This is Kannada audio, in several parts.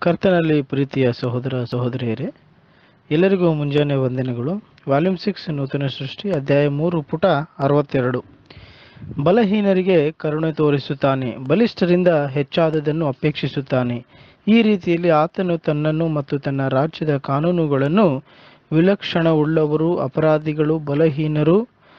ಕರ್ತನಲ್ಲಿ ಪ್ರೀತಿಯ ಸಹೋದರ ಸಹೋದರಿಯರೇ ಎಲ್ಲರಿಗೂ ಮುಂಜಾನೆ ವಂದನೆಗಳು ವಾಲ್ಯೂಮ್ ಸಿಕ್ಸ್ ನೂತನ ಸೃಷ್ಟಿ ಅಧ್ಯಾಯ ಮೂರು ಪುಟ ಅರವತ್ತೆರಡು ಬಲಹೀನರಿಗೆ ಕರುಣೆ ತೋರಿಸುತ್ತಾನೆ ಬಲಿಷ್ಠರಿಂದ ಹೆಚ್ಚಾದದನ್ನು ಅಪೇಕ್ಷಿಸುತ್ತಾನೆ ಈ ರೀತಿಯಲ್ಲಿ ಆತನು ತನ್ನನ್ನು ಮತ್ತು ತನ್ನ ರಾಜ್ಯದ ಕಾನೂನುಗಳನ್ನು ವಿಲಕ್ಷಣವುಳ್ಳವರು ಅಪರಾಧಿಗಳು ಬಲಹೀನರು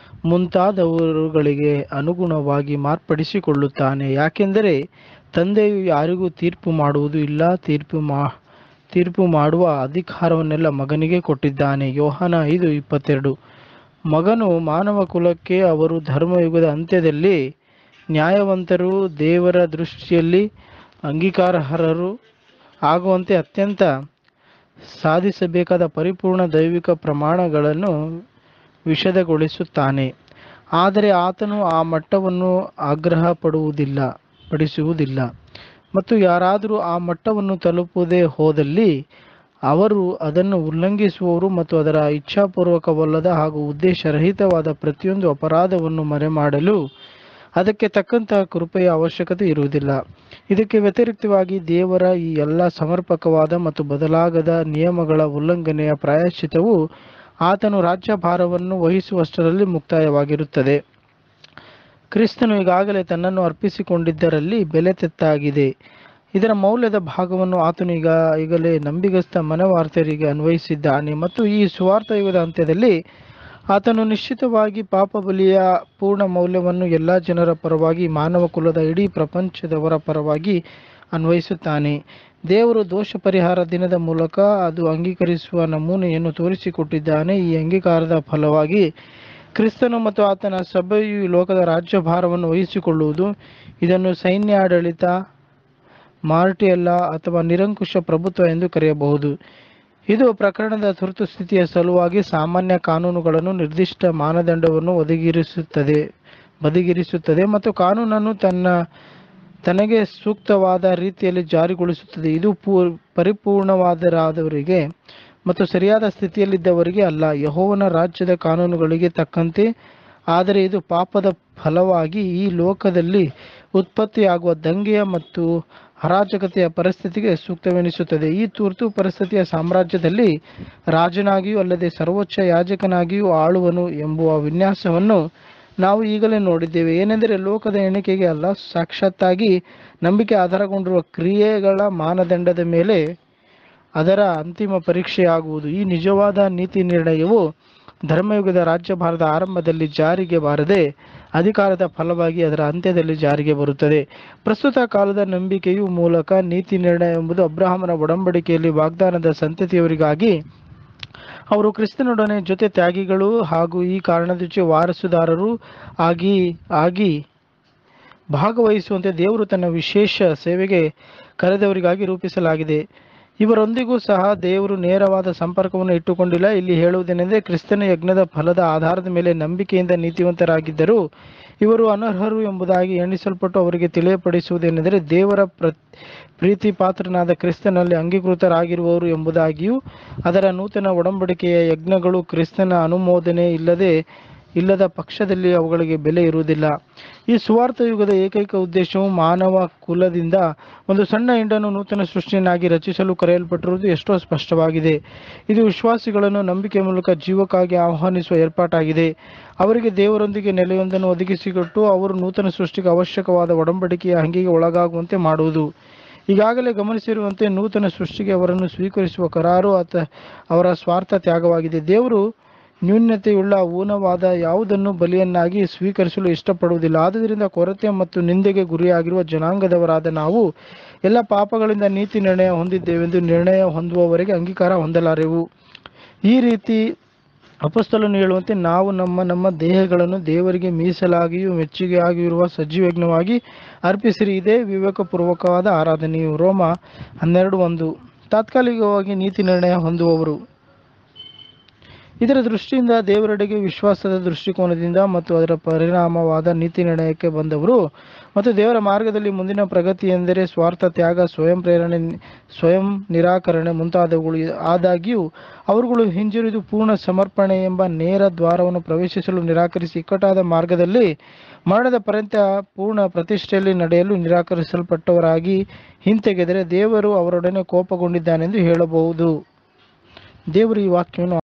ಮುಂತಾದವರುಗಳಿಗೆ ಅನುಗುಣವಾಗಿ ಮಾರ್ಪಡಿಸಿಕೊಳ್ಳುತ್ತಾನೆ ಯಾಕೆಂದರೆ ತಂದೆಯು ಯಾರಿಗೂ ತೀರ್ಪು ಮಾಡುವುದು ಇಲ್ಲ ತೀರ್ಪು ಮಾ ತೀರ್ಪು ಮಾಡುವ ಅಧಿಕಾರವನ್ನೆಲ್ಲ ಮಗನಿಗೆ ಕೊಟ್ಟಿದ್ದಾನೆ ಯೋಹಾನ ಐದು ಇಪ್ಪತ್ತೆರಡು ಮಗನು ಮಾನವ ಕುಲಕ್ಕೆ ಅವರು ಧರ್ಮಯುಗದ ಅಂತ್ಯದಲ್ಲಿ ನ್ಯಾಯವಂತರು ದೇವರ ದೃಷ್ಟಿಯಲ್ಲಿ ಅಂಗೀಕಾರಾರ್ಹರು ಆಗುವಂತೆ ಅತ್ಯಂತ ಸಾಧಿಸಬೇಕಾದ ಪರಿಪೂರ್ಣ ದೈವಿಕ ಪ್ರಮಾಣಗಳನ್ನು ವಿಷದಗೊಳಿಸುತ್ತಾನೆ ಆದರೆ ಆತನು ಆ ಮಟ್ಟವನ್ನು ಆಗ್ರಹ ಪಡುವುದಿಲ್ಲ ಪಡಿಸುವುದಿಲ್ಲ ಮತ್ತು ಯಾರಾದರೂ ಆ ಮಟ್ಟವನ್ನು ತಲುಪದೇ ಹೋದಲ್ಲಿ ಅವರು ಅದನ್ನು ಉಲ್ಲಂಘಿಸುವವರು ಮತ್ತು ಅದರ ಇಚ್ಛಾಪೂರ್ವಕವಲ್ಲದ ಹಾಗೂ ಉದ್ದೇಶರಹಿತವಾದ ಪ್ರತಿಯೊಂದು ಅಪರಾಧವನ್ನು ಮರೆಮಾಡಲು ಅದಕ್ಕೆ ತಕ್ಕಂತಹ ಕೃಪೆಯ ಅವಶ್ಯಕತೆ ಇರುವುದಿಲ್ಲ ಇದಕ್ಕೆ ವ್ಯತಿರಿಕ್ತವಾಗಿ ದೇವರ ಈ ಎಲ್ಲ ಸಮರ್ಪಕವಾದ ಮತ್ತು ಬದಲಾಗದ ನಿಯಮಗಳ ಉಲ್ಲಂಘನೆಯ ಪ್ರಾಯಶ್ಚಿತವು ಆತನು ರಾಜ್ಯಭಾರವನ್ನು ವಹಿಸುವಷ್ಟರಲ್ಲಿ ಮುಕ್ತಾಯವಾಗಿರುತ್ತದೆ ಕ್ರಿಸ್ತನು ಈಗಾಗಲೇ ತನ್ನನ್ನು ಅರ್ಪಿಸಿಕೊಂಡಿದ್ದರಲ್ಲಿ ಬೆಲೆ ತೆತ್ತಾಗಿದೆ ಇದರ ಮೌಲ್ಯದ ಭಾಗವನ್ನು ಆತನು ಈಗ ಈಗಲೇ ನಂಬಿಗಸ್ತ ಮನವಾರ್ತೆಯರಿಗೆ ಅನ್ವಯಿಸಿದ್ದಾನೆ ಮತ್ತು ಈ ಸುವಾರ್ಥ ಯುಗದ ಅಂತ್ಯದಲ್ಲಿ ಆತನು ನಿಶ್ಚಿತವಾಗಿ ಪಾಪ ಬಲಿಯ ಪೂರ್ಣ ಮೌಲ್ಯವನ್ನು ಎಲ್ಲ ಜನರ ಪರವಾಗಿ ಮಾನವ ಕುಲದ ಇಡೀ ಪ್ರಪಂಚದವರ ಪರವಾಗಿ ಅನ್ವಯಿಸುತ್ತಾನೆ ದೇವರು ದೋಷ ಪರಿಹಾರ ದಿನದ ಮೂಲಕ ಅದು ಅಂಗೀಕರಿಸುವ ನಮೂನೆಯನ್ನು ತೋರಿಸಿಕೊಟ್ಟಿದ್ದಾನೆ ಈ ಅಂಗೀಕಾರದ ಫಲವಾಗಿ ಕ್ರಿಸ್ತನು ಮತ್ತು ಆತನ ಸಭೆಯು ಈ ಲೋಕದ ರಾಜ್ಯಭಾರವನ್ನು ವಹಿಸಿಕೊಳ್ಳುವುದು ಇದನ್ನು ಸೈನ್ಯಾಡಳಿತ ಮಾರ್ಟಿಯಲ್ಲ ಅಥವಾ ನಿರಂಕುಶ ಪ್ರಭುತ್ವ ಎಂದು ಕರೆಯಬಹುದು ಇದು ಪ್ರಕರಣದ ತುರ್ತು ಸ್ಥಿತಿಯ ಸಲುವಾಗಿ ಸಾಮಾನ್ಯ ಕಾನೂನುಗಳನ್ನು ನಿರ್ದಿಷ್ಟ ಮಾನದಂಡವನ್ನು ಒದಗಿರಿಸುತ್ತದೆ ಬದಿಗಿರಿಸುತ್ತದೆ ಮತ್ತು ಕಾನೂನನ್ನು ತನ್ನ ತನಗೆ ಸೂಕ್ತವಾದ ರೀತಿಯಲ್ಲಿ ಜಾರಿಗೊಳಿಸುತ್ತದೆ ಇದು ಪೂ ಪರಿಪೂರ್ಣವಾದರಾದವರಿಗೆ ಮತ್ತು ಸರಿಯಾದ ಸ್ಥಿತಿಯಲ್ಲಿದ್ದವರಿಗೆ ಅಲ್ಲ ಯಹೋವನ ರಾಜ್ಯದ ಕಾನೂನುಗಳಿಗೆ ತಕ್ಕಂತೆ ಆದರೆ ಇದು ಪಾಪದ ಫಲವಾಗಿ ಈ ಲೋಕದಲ್ಲಿ ಉತ್ಪತ್ತಿಯಾಗುವ ದಂಗೆಯ ಮತ್ತು ಅರಾಜಕತೆಯ ಪರಿಸ್ಥಿತಿಗೆ ಸೂಕ್ತವೆನಿಸುತ್ತದೆ ಈ ತುರ್ತು ಪರಿಸ್ಥಿತಿಯ ಸಾಮ್ರಾಜ್ಯದಲ್ಲಿ ರಾಜನಾಗಿಯೂ ಅಲ್ಲದೆ ಸರ್ವೋಚ್ಚ ಯಾಜಕನಾಗಿಯೂ ಆಳುವನು ಎಂಬುವ ವಿನ್ಯಾಸವನ್ನು ನಾವು ಈಗಲೇ ನೋಡಿದ್ದೇವೆ ಏನೆಂದರೆ ಲೋಕದ ಎಣಿಕೆಗೆ ಅಲ್ಲ ಸಾಕ್ಷಾತ್ತಾಗಿ ನಂಬಿಕೆ ಆಧಾರಗೊಂಡಿರುವ ಕ್ರಿಯೆಗಳ ಮಾನದಂಡದ ಮೇಲೆ ಅದರ ಅಂತಿಮ ಪರೀಕ್ಷೆಯಾಗುವುದು ಈ ನಿಜವಾದ ನೀತಿ ನಿರ್ಣಯವು ಧರ್ಮಯುಗದ ರಾಜ್ಯಭಾರದ ಆರಂಭದಲ್ಲಿ ಜಾರಿಗೆ ಬಾರದೆ ಅಧಿಕಾರದ ಫಲವಾಗಿ ಅದರ ಅಂತ್ಯದಲ್ಲಿ ಜಾರಿಗೆ ಬರುತ್ತದೆ ಪ್ರಸ್ತುತ ಕಾಲದ ನಂಬಿಕೆಯು ಮೂಲಕ ನೀತಿ ನಿರ್ಣಯ ಎಂಬುದು ಅಬ್ರಹಾಮನ ಒಡಂಬಡಿಕೆಯಲ್ಲಿ ವಾಗ್ದಾನದ ಸಂತತಿಯವರಿಗಾಗಿ ಅವರು ಕ್ರಿಸ್ತನೊಡನೆ ಜೊತೆ ತ್ಯಾಗಿಗಳು ಹಾಗೂ ಈ ಕಾರಣದ ವಾರಸುದಾರರು ಆಗಿ ಆಗಿ ಭಾಗವಹಿಸುವಂತೆ ದೇವರು ತನ್ನ ವಿಶೇಷ ಸೇವೆಗೆ ಕರೆದವರಿಗಾಗಿ ರೂಪಿಸಲಾಗಿದೆ ಇವರೊಂದಿಗೂ ಸಹ ದೇವರು ನೇರವಾದ ಸಂಪರ್ಕವನ್ನು ಇಟ್ಟುಕೊಂಡಿಲ್ಲ ಇಲ್ಲಿ ಹೇಳುವುದೇನೆಂದರೆ ಕ್ರಿಸ್ತನ ಯಜ್ಞದ ಫಲದ ಆಧಾರದ ಮೇಲೆ ನಂಬಿಕೆಯಿಂದ ನೀತಿವಂತರಾಗಿದ್ದರು ಇವರು ಅನರ್ಹರು ಎಂಬುದಾಗಿ ಎಣಿಸಲ್ಪಟ್ಟು ಅವರಿಗೆ ತಿಳಿಯಪಡಿಸುವುದೇನೆಂದರೆ ದೇವರ ಪ್ರ ಪ್ರೀತಿ ಪಾತ್ರನಾದ ಕ್ರಿಸ್ತನಲ್ಲಿ ಅಂಗೀಕೃತರಾಗಿರುವವರು ಎಂಬುದಾಗಿಯೂ ಅದರ ನೂತನ ಒಡಂಬಡಿಕೆಯ ಯಜ್ಞಗಳು ಕ್ರಿಸ್ತನ ಅನುಮೋದನೆ ಇಲ್ಲದೆ ಇಲ್ಲದ ಪಕ್ಷದಲ್ಲಿ ಅವುಗಳಿಗೆ ಬೆಲೆ ಇರುವುದಿಲ್ಲ ಈ ಸುವಾರ್ಥ ಯುಗದ ಏಕೈಕ ಉದ್ದೇಶವು ಮಾನವ ಕುಲದಿಂದ ಒಂದು ಸಣ್ಣ ಹಿಂಡನ್ನು ನೂತನ ಸೃಷ್ಟಿಯನ್ನಾಗಿ ರಚಿಸಲು ಕರೆಯಲ್ಪಟ್ಟಿರುವುದು ಎಷ್ಟೋ ಸ್ಪಷ್ಟವಾಗಿದೆ ಇದು ವಿಶ್ವಾಸಿಗಳನ್ನು ನಂಬಿಕೆ ಮೂಲಕ ಜೀವಕ್ಕಾಗಿ ಆಹ್ವಾನಿಸುವ ಏರ್ಪಾಟಾಗಿದೆ ಅವರಿಗೆ ದೇವರೊಂದಿಗೆ ನೆಲೆಯೊಂದನ್ನು ಒದಗಿಸಿಕೊಟ್ಟು ಅವರು ನೂತನ ಸೃಷ್ಟಿಗೆ ಅವಶ್ಯಕವಾದ ಒಡಂಬಡಿಕೆಯ ಹಂಗಿಗೆ ಒಳಗಾಗುವಂತೆ ಮಾಡುವುದು ಈಗಾಗಲೇ ಗಮನಿಸಿರುವಂತೆ ನೂತನ ಸೃಷ್ಟಿಗೆ ಅವರನ್ನು ಸ್ವೀಕರಿಸುವ ಕರಾರು ಅಥ ಅವರ ಸ್ವಾರ್ಥ ತ್ಯಾಗವಾಗಿದೆ ದೇವರು ನ್ಯೂನ್ಯತೆಯುಳ್ಳ ಊನವಾದ ಯಾವುದನ್ನು ಬಲಿಯನ್ನಾಗಿ ಸ್ವೀಕರಿಸಲು ಇಷ್ಟಪಡುವುದಿಲ್ಲ ಆದುದರಿಂದ ಕೊರತೆ ಮತ್ತು ನಿಂದೆಗೆ ಗುರಿಯಾಗಿರುವ ಜನಾಂಗದವರಾದ ನಾವು ಎಲ್ಲ ಪಾಪಗಳಿಂದ ನೀತಿ ನಿರ್ಣಯ ಹೊಂದಿದ್ದೇವೆಂದು ನಿರ್ಣಯ ಹೊಂದುವವರೆಗೆ ಅಂಗೀಕಾರ ಹೊಂದಲಾರೆವು ಈ ರೀತಿ ಅಪಸ್ತಲನು ಹೇಳುವಂತೆ ನಾವು ನಮ್ಮ ನಮ್ಮ ದೇಹಗಳನ್ನು ದೇವರಿಗೆ ಮೀಸಲಾಗಿಯೂ ಮೆಚ್ಚುಗೆಯಾಗಿರುವ ಸಜೀವಜ್ಞವಾಗಿ ಅರ್ಪಿಸಿರಿ ಇದೇ ವಿವೇಕಪೂರ್ವಕವಾದ ಆರಾಧನೆಯು ರೋಮ ಹನ್ನೆರಡು ಒಂದು ತಾತ್ಕಾಲಿಕವಾಗಿ ನೀತಿ ನಿರ್ಣಯ ಹೊಂದುವವರು ಇದರ ದೃಷ್ಟಿಯಿಂದ ದೇವರೆಡೆಗೆ ವಿಶ್ವಾಸದ ದೃಷ್ಟಿಕೋನದಿಂದ ಮತ್ತು ಅದರ ಪರಿಣಾಮವಾದ ನೀತಿ ನಿರ್ಣಯಕ್ಕೆ ಬಂದವರು ಮತ್ತು ದೇವರ ಮಾರ್ಗದಲ್ಲಿ ಮುಂದಿನ ಪ್ರಗತಿ ಎಂದರೆ ಸ್ವಾರ್ಥ ತ್ಯಾಗ ಸ್ವಯಂ ಪ್ರೇರಣೆ ಸ್ವಯಂ ನಿರಾಕರಣೆ ಮುಂತಾದವುಗಳು ಆದಾಗ್ಯೂ ಅವರುಗಳು ಹಿಂಜರಿದು ಪೂರ್ಣ ಸಮರ್ಪಣೆ ಎಂಬ ನೇರ ದ್ವಾರವನ್ನು ಪ್ರವೇಶಿಸಲು ನಿರಾಕರಿಸಿ ಇಕ್ಕಟ್ಟಾದ ಮಾರ್ಗದಲ್ಲಿ ಮರಣದ ಪರ್ಯಂತ ಪೂರ್ಣ ಪ್ರತಿಷ್ಠೆಯಲ್ಲಿ ನಡೆಯಲು ನಿರಾಕರಿಸಲ್ಪಟ್ಟವರಾಗಿ ಹಿಂತೆಗೆದರೆ ದೇವರು ಅವರೊಡನೆ ಕೋಪಗೊಂಡಿದ್ದಾನೆಂದು ಹೇಳಬಹುದು ದೇವರು ಈ ವಾಕ್ಯವನ್ನು